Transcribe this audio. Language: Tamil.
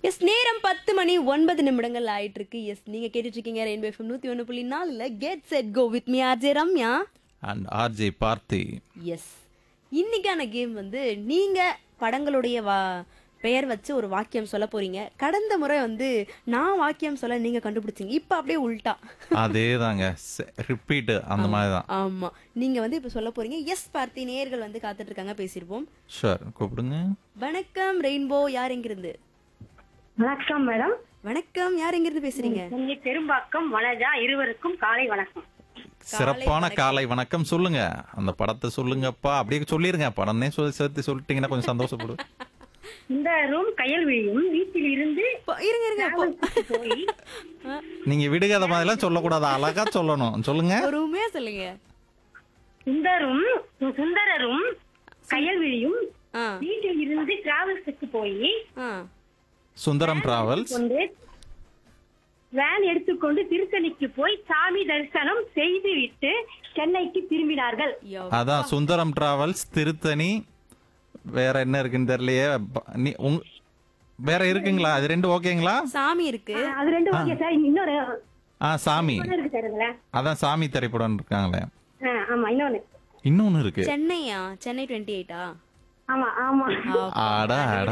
எஸ் நேரம் பத்து மணி ஒன்பது நிமிடங்கள் ஆயிட்டு இருக்கு எஸ் நீங்க கேட்டுட்டு இருக்கீங்க ரெயின்போ எஃப்எம் நூத்தி ஒன்று புள்ளி நாலுல get set go with me RJ Ramya and RJ Parthi yes இன்னைக்கான கேம் வந்து நீங்க படங்களுடைய வா பெயர் வச்சு ஒரு வாக்கியம் சொல்ல போறீங்க கடந்த முறை வந்து நான் வாக்கியம் சொல்ல நீங்க கண்டுபிடிச்சீங்க இப்ப அப்படியே உல்டா அதே தாங்க ரிப்பீட் அந்த மாதிரி தான் ஆமா நீங்க வந்து இப்ப சொல்ல போறீங்க எஸ் பார்த்தி நேயர்கள் வந்து காத்துட்டு இருக்காங்க பேசிருப்போம் ஷூர் கூப்பிடுங்க வணக்கம் ரெயின்போ யார் எங்கிருந்து வணக்கம் மேடம் வணக்கம் யார் எங்கிருந்து பேசுறீங்க நீங்க பெரும்பாக்கம் வனஜா இருவருக்கும் காலை வணக்கம் சிறப்பான காலை வணக்கம் சொல்லுங்க அந்த படத்தை சொல்லுங்கப்பா அப்படியே சொல்லிருங்க படம்னே சொல்லி சேர்த்து சொல்லிட்டீங்கன்னா கொஞ்சம் சந்தோஷப்படும் இந்த ரூம் கையல் விழியும் வீட்டில் இருந்து இப்போ இருங்க இருங்க இப்போ போய் நீங்க விடுகதை மாதிரிலாம் சொல்லக்கூடாது அழகா சொல்லணும் சொல்லுங்க ஒரு உண்மையா சொல்லுங்க சுந்தரும் சுந்தரரும் கையல் விழியும் ஆ வீட்டில் இருந்து டிராவல்ஸுக்கு போய் ஆ சுந்தரம் டிராவல்ஸ் கொண்டு வேன் எடுத்துக்கொண்டு திருத்தணிக்கு போய் சாமி தரிசனம் செய்துவிட்டு சென்னைக்கு திரும்பினார்கள் யோ. அதான் சுந்தரம் டிராவல்ஸ் திருத்தணி வேற என்ன இருக்குன்னு தெரியலையே ப- நீ- உங்க- வேற இருக்குங்களா அது ரெண்டு ஓகேங்களா சாமி இருக்கு அது ரெண்டு ஓகே சார் இன்னொரு ஆ சாமி இன்னொன்னு இருக்கு சார் இதுல அதான் சாமி திரைப்படம் இருக்காங்களே ஆ, ஆமா இன்னொன்னு இன்னொன்னு இருக்கு சென்னையா சென்னை டுவெண்ட்டி எயிட்டா ஆமா ஆமா ஆடா ஆடா